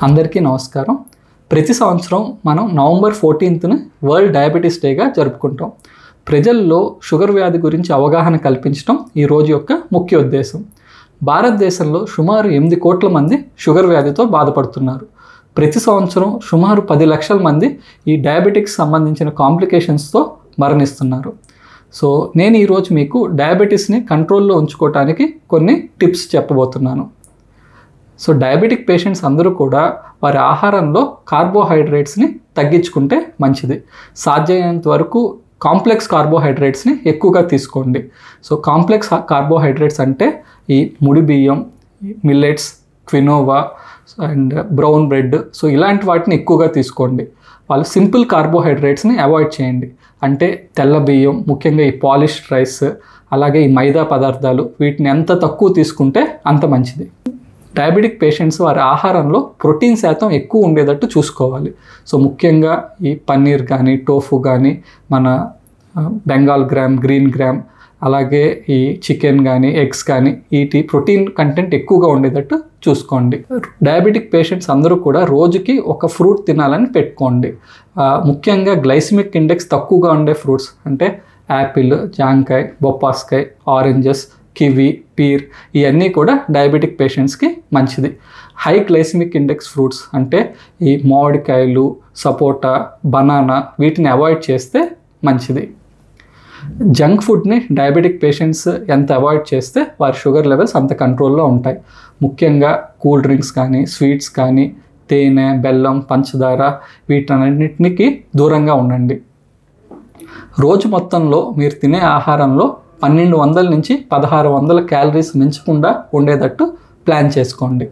అందరికీ నమస్కారం ప్రతి సంవత్సరం మనం నవంబర్ ఫోర్టీన్త్ని వరల్డ్ డయాబెటీస్ డేగా జరుపుకుంటాం ప్రజల్లో షుగర్ వ్యాధి గురించి అవగాహన కల్పించడం ఈ రోజు యొక్క ముఖ్య ఉద్దేశం భారతదేశంలో సుమారు ఎనిమిది కోట్ల మంది షుగర్ వ్యాధితో బాధపడుతున్నారు ప్రతి సంవత్సరం సుమారు పది లక్షల మంది ఈ డయాబెటిక్స్ సంబంధించిన కాంప్లికేషన్స్తో మరణిస్తున్నారు సో నేను ఈరోజు మీకు డయాబెటీస్ని కంట్రోల్లో ఉంచుకోవటానికి కొన్ని టిప్స్ చెప్పబోతున్నాను సో డయాబెటిక్ పేషెంట్స్ అందరూ కూడా వారి ఆహారంలో కార్బోహైడ్రేట్స్ని తగ్గించుకుంటే మంచిది సాధ్యమైనంత వరకు కాంప్లెక్స్ కార్బోహైడ్రేట్స్ని ఎక్కువగా తీసుకోండి సో కాంప్లెక్స్ కార్బోహైడ్రేట్స్ అంటే ఈ ముడి బియ్యం millets quinoa and brown bread so ఇలాంటి వాటిని ఎక్కువగా తీసుకోండి వాళ్ళు సింపుల్ కార్బోహైడ్రేట్స్ని అవాయిడ్ చేయండి అంటే తెల్ల బియ్యం ముఖ్యంగా ఈ పాలిష్డ్ రైస్ అలాగే ఈ మైదా పదార్థాలు వీటిని ఎంత తక్కువ తీసుకుంటే అంత మంచిది డయాబెటిక్ పేషెంట్స్ వారి ఆహారంలో ప్రోటీన్ శాతం ఎక్కువ ఉండేటట్టు చూసుకోవాలి సో ముఖ్యంగా ఈ పన్నీర్ కానీ టోఫు కానీ మన ఆ, బెంగాల్ గ్రామ్ గ్రీన్ గ్రామ్ అలాగే ఈ చికెన్ కానీ ఎగ్స్ కానీ వీటి ప్రోటీన్ కంటెంట్ ఎక్కువగా ఉండేటట్టు చూసుకోండి డయాబెటిక్ పేషెంట్స్ అందరూ కూడా రోజుకి ఒక ఫ్రూట్ తినాలని పెట్టుకోండి ఆ, ముఖ్యంగా గ్లైసిమిక్ ఇండెక్స్ తక్కువగా ఉండే ఫ్రూట్స్ అంటే యాపిల్ జాంకాయ బొప్పాస్కాయ ఆరెంజెస్ కివి పీర్ ఇవన్నీ కూడా డయాబెటిక్ పేషెంట్స్కి మంచిది హై గ్లైసిమిక్ ఇండెక్స్ ఫ్రూట్స్ అంటే ఈ మామిడికాయలు సపోటా బనానా వీటిని అవాయిడ్ చేస్తే మంచిది జంక్ ఫుడ్ని డయాబెటిక్ పేషెంట్స్ ఎంత అవాయిడ్ చేస్తే వారి షుగర్ లెవెల్స్ అంత కంట్రోల్లో ఉంటాయి ముఖ్యంగా కూల్ డ్రింక్స్ కానీ స్వీట్స్ కానీ తేనె బెల్లం పంచదార వీటన్నిటికి దూరంగా ఉండండి రోజు మొత్తంలో మీరు తినే ఆహారంలో పన్నెండు వందల నుంచి పదహారు వందల క్యాలరీస్ మించకుండా ఉండేటట్టు ప్లాన్ చేసుకోండి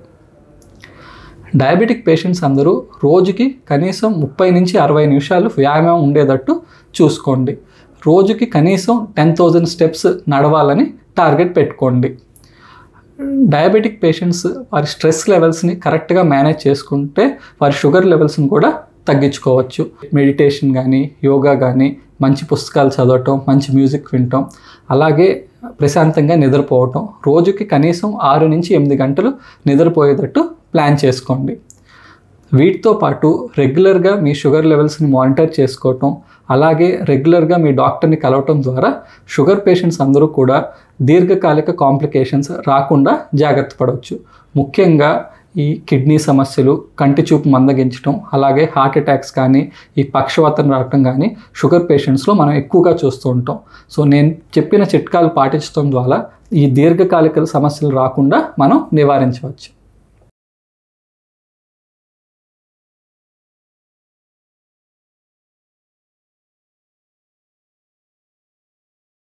డయాబెటిక్ పేషెంట్స్ అందరూ రోజుకి కనీసం ముప్పై నుంచి అరవై నిమిషాలు వ్యాయామం ఉండేటట్టు చూసుకోండి రోజుకి కనీసం టెన్ థౌజండ్ స్టెప్స్ నడవాలని టార్గెట్ పెట్టుకోండి డయాబెటిక్ పేషెంట్స్ వారి స్ట్రెస్ లెవెల్స్ని కరెక్ట్గా మేనేజ్ చేసుకుంటే వారి షుగర్ లెవెల్స్ని కూడా తగ్గించుకోవచ్చు మెడిటేషన్ కానీ యోగా కానీ మంచి పుస్తకాలు చదవటం మంచి మ్యూజిక్ వినటం అలాగే ప్రశాంతంగా నిద్రపోవటం రోజుకి కనీసం ఆరు నుంచి ఎనిమిది గంటలు నిద్రపోయేటట్టు ప్లాన్ చేసుకోండి వీటితో పాటు రెగ్యులర్గా మీ షుగర్ లెవెల్స్ని మానిటర్ చేసుకోవటం అలాగే రెగ్యులర్గా మీ డాక్టర్ని కలవటం ద్వారా షుగర్ పేషెంట్స్ అందరూ కూడా దీర్ఘకాలిక కాంప్లికేషన్స్ రాకుండా జాగ్రత్త పడవచ్చు ముఖ్యంగా ఈ కిడ్నీ సమస్యలు కంటి చూపు మందగించడం అలాగే హార్ట్ అటాక్స్ కానీ ఈ పక్షవాతం రావటం కానీ షుగర్ పేషెంట్స్లో మనం ఎక్కువగా చూస్తూ ఉంటాం సో నేను చెప్పిన చిట్కాలు పాటించడం ద్వారా ఈ దీర్ఘకాలిక సమస్యలు రాకుండా మనం నివారించవచ్చు